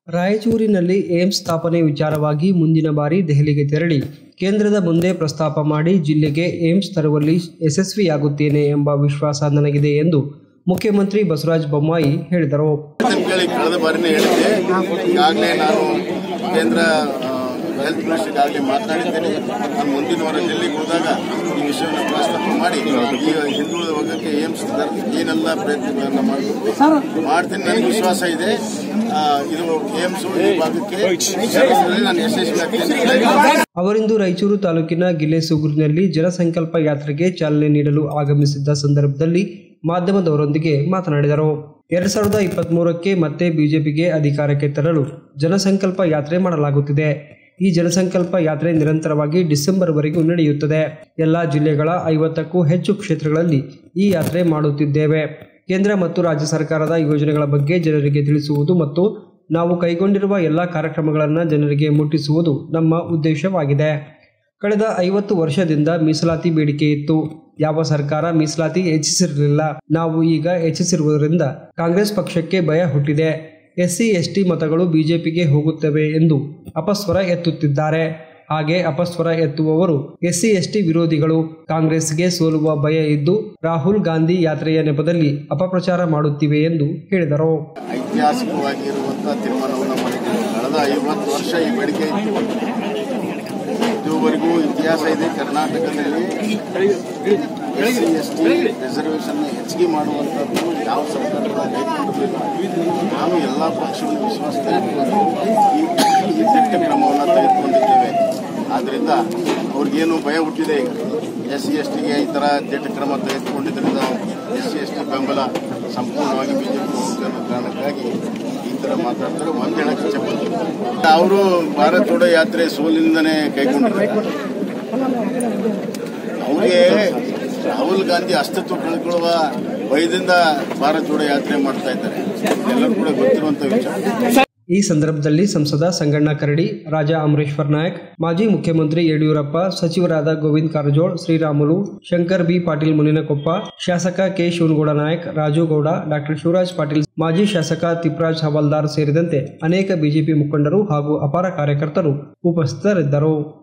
ರಾಯಚೂರಿನಲ್ಲಿ ಏಮ್ಸ್ ಸ್ಥಾಪನೆ ವಿಚಾರವಾಗಿ ಮುಂದಿನ ಬಾರಿ ದೆಹಲಿಗೆ ತೆರಳಿ ಕೇಂದ್ರದ ಮುಂದೆ ಪ್ರಸ್ತಾಪ ಮಾಡಿ ಜಿಲ್ಲೆಗೆ ಏಮ್ಸ್ ತರುವಲ್ಲಿ ಯಶಸ್ವಿಯಾಗುತ್ತೇನೆ ಎಂಬ ವಿಶ್ವಾಸ ನನಗಿದೆ ಎಂದು ಮುಖ್ಯಮಂತ್ರಿ ಬಸವರಾಜ ಬೊಮ್ಮಾಯಿ ಹೇಳಿದರು ಅಂತೇಳಿ ಕಳೆದ ಬಾರಿನೇ ಹೇಳಿದ್ದೆ ಈಗಾಗಲೇ ನಾನು ಕೇಂದ್ರ ಹೆಲ್ತ್ ಮಿನಿಸ್ಟರ್ಗಾಗಲೇ ಮಾತನಾಡಿದ್ದೇನೆ ನಾನು ಮುಂದಿನ ವಾರ ಡೆಲ್ಲಿಗೆ ಹೋದಾಗ ಈ ವಿಷಯವನ್ನು ಪ್ರಸ್ತಾಪ ಮಾಡಿ ಈ ಹಿಂದುಳಿದ ವರ್ಗಕ್ಕೆ ಏಮ್ಸ್ ಏನೆಲ್ಲ ಪ್ರಯತ್ನಗಳನ್ನು ಮಾಡಬೇಕು ಮಾಡ್ತೀನಿ ನನಗೆ ವಿಶ್ವಾಸ ಇದೆ ಆ, ಇದು ಏಮ್ಸ್ ಈ ಭಾಗಕ್ಕೆ ಸೇರಿಸುವಲ್ಲಿ ನಾನು ಯಶಸ್ವಿ ಆಗ್ತೇನೆ ಅವರಿಂದು ರಾಯಚೂರು ತಾಲೂಕಿನ ಗಿಲೆಸೂಗೂರಿನಲ್ಲಿ ಜನಸಂಕಲ್ಪ ಯಾತ್ರೆಗೆ ಚಾಲನೆ ನೀಡಲು ಆಗಮಿಸಿದ್ದ ಸಂದರ್ಭದಲ್ಲಿ ಮಾಧ್ಯಮದವರೊಂದಿಗೆ ಮಾತನಾಡಿದರು ಎರಡ್ ಸಾವಿರದ ಇಪ್ಪತ್ಮೂರಕ್ಕೆ ಮತ್ತೆ ಬಿಜೆಪಿಗೆ ಅಧಿಕಾರಕ್ಕೆ ತರಲು ಜನಸಂಕಲ್ಪ ಯಾತ್ರೆ ಮಾಡಲಾಗುತ್ತಿದೆ ಈ ಜನಸಂಕಲ್ಪ ಯಾತ್ರೆ ನಿರಂತರವಾಗಿ ಡಿಸೆಂಬರ್ವರೆಗೂ ನಡೆಯುತ್ತದೆ ಎಲ್ಲ ಜಿಲ್ಲೆಗಳ ಐವತ್ತಕ್ಕೂ ಹೆಚ್ಚು ಕ್ಷೇತ್ರಗಳಲ್ಲಿ ಈ ಯಾತ್ರೆ ಮಾಡುತ್ತಿದ್ದೇವೆ ಕೇಂದ್ರ ಮತ್ತು ರಾಜ್ಯ ಸರ್ಕಾರದ ಯೋಜನೆಗಳ ಬಗ್ಗೆ ಜನರಿಗೆ ತಿಳಿಸುವುದು ಮತ್ತು ನಾವು ಕೈಗೊಂಡಿರುವ ಎಲ್ಲ ಕಾರ್ಯಕ್ರಮಗಳನ್ನು ಜನರಿಗೆ ಮುಟ್ಟಿಸುವುದು ನಮ್ಮ ಉದ್ದೇಶವಾಗಿದೆ ಕಳೆದ ಐವತ್ತು ವರ್ಷದಿಂದ ಮೀಸಲಾತಿ ಬೇಡಿಕೆ ಇತ್ತು ಯಾವ ಸರ್ಕಾರ ಮೀಸಲಾತಿ ಹೆಚ್ಚಿಸಿರಲಿಲ್ಲ ನಾವು ಈಗ ಹೆಚ್ಚಿಸಿರುವುದರಿಂದ ಕಾಂಗ್ರೆಸ್ ಪಕ್ಷಕ್ಕೆ ಭಯ ಹುಟ್ಟಿದೆ ಎಸ್ಸಿ ಎಸ್ಟಿ ಮತಗಳು ಬಿಜೆಪಿಗೆ ಹೋಗುತ್ತವೆ ಎಂದು ಅಪಸ್ವರ ಎತ್ತುತ್ತಿದ್ದಾರೆ ಹಾಗೆ ಅಪಸ್ವರ ಎತ್ತುವವರು ಎಸ್ಸಿ ಎಸ್ಟಿ ವಿರೋಧಿಗಳು ಕಾಂಗ್ರೆಸ್ಗೆ ಸೋಲುವ ಭಯ ಇದ್ದು ರಾಹುಲ್ ಗಾಂಧಿ ಯಾತ್ರೆಯ ನೆಪದಲ್ಲಿ ಅಪಪ್ರಚಾರ ಮಾಡುತ್ತಿವೆ ಎಂದು ಹೇಳಿದರು ಐತಿಹಾಸಿಕವಾಗಿರುವಂತಹ ತೀರ್ಮಾನವನ್ನು ಮಾಡಿದ್ದೇವೆ ಕಳೆದ ಐವತ್ತು ವರ್ಷ ಈ ಬೇಡಿಕೆ ಇತ್ತು ಇದುವರೆಗೂ ಇತಿಹಾಸ ಇದೆ ಕರ್ನಾಟಕದಲ್ಲಿ S C S T reservation ಹೆಚ್ಚಿಗೆ ಮಾಡುವಂಥದ್ದು ಯಾವ ಸರ್ಕಾರ ಕೂಡ ಕೈಗೊಂಡಿರಲಿಲ್ಲ ನಾವು ಎಲ್ಲ ಪಕ್ಷವನ್ನು ವಿಶ್ವಾಸದಲ್ಲಿ ಈ ಈ ದಿಟ್ಟ ಕ್ರಮವನ್ನು ತೆಗೆದುಕೊಂಡಿದ್ದೇವೆ ಆದ್ದರಿಂದ ಅವ್ರಿಗೇನು ಭಯ ಹುಟ್ಟಿದೆ ಈಗ ಎಸ್ ಸಿ ಎಸ್ ಟಿಗೆ ಈ ಥರ ದಿಟ್ಟ ಕ್ರಮ ತೆಗೆದುಕೊಂಡಿದ್ದರಿಂದ ಎಸ್ ಸಿ ಎಸ್ ಟಿ ಬೆಂಬಲ ಸಂಪೂರ್ಣವಾಗಿ ಬಿಜೆಪಿ ಹೋಗುತ್ತೆ ಅನ್ನೋ ಕಾರಣಕ್ಕಾಗಿ ಈ ಥರ ಮಾತಾಡ್ತಾರೆ ಒಂದು ಹೇಳಕ್ಕೆ ಇಚ್ಛೆಪಡ್ತೀನಿ ಅವರು ಭಾರತ್ ಜೋಡೋ ಯಾತ್ರೆ ಸೋಲಿನಿಂದನೇ ಕೈಗೊಂಡಿದ್ದಾರೆ ಅವರಿಗೆ ರಾಹುಲ್ ಗಾಂಧಿ ಅಸ್ತಿತ್ವ ಕಳ್ಕೊಳ್ಳುವ ಭಯದಿಂದ ಭಾರತ್ ಜೋಡೋ ಯಾತ್ರೆ ಮಾಡ್ತಾ ಇದ್ದಾರೆ ಎಲ್ಲರೂ ಕೂಡ ಗೊತ್ತಿರುವಂತ ವಿಚಾರ ಈ ಸಂದರ್ಭದಲ್ಲಿ ಸಂಸದ ಸಂಗಣ್ಣ ಕರಡಿ ರಾಜಾ ಅಮರೇಶ್ವರ್ ನಾಯಕ್ ಮಾಜಿ ಮುಖ್ಯಮಂತ್ರಿ ಯಡಿಯೂರಪ್ಪ ಸಚಿವರಾದ ಗೋವಿಂದ್ ಕಾರಜೋಳ್ ಶ್ರೀರಾಮುಲು ಶಂಕರ್ ಬಿ ಪಾಟೀಲ್ ಮುನಿನಕೊಪ್ಪ ಶಾಸಕ ಕೆ ಶಿವನಗೌಡ ನಾಯಕ್ ರಾಜು ಗೌಡ ಡಾಕ್ಟರ್ ಶಿವರಾಜ್ ಪಾಟೀಲ್ ಮಾಜಿ ಶಾಸಕ ತಿಪ್ರಾಜ್ ಹವಾಲ್ದಾರ್ ಸೇರಿದಂತೆ ಅನೇಕ ಬಿಜೆಪಿ ಮುಖಂಡರು ಹಾಗೂ ಅಪಾರ ಕಾರ್ಯಕರ್ತರು ಉಪಸ್ಥಿತರಿದ್ದರು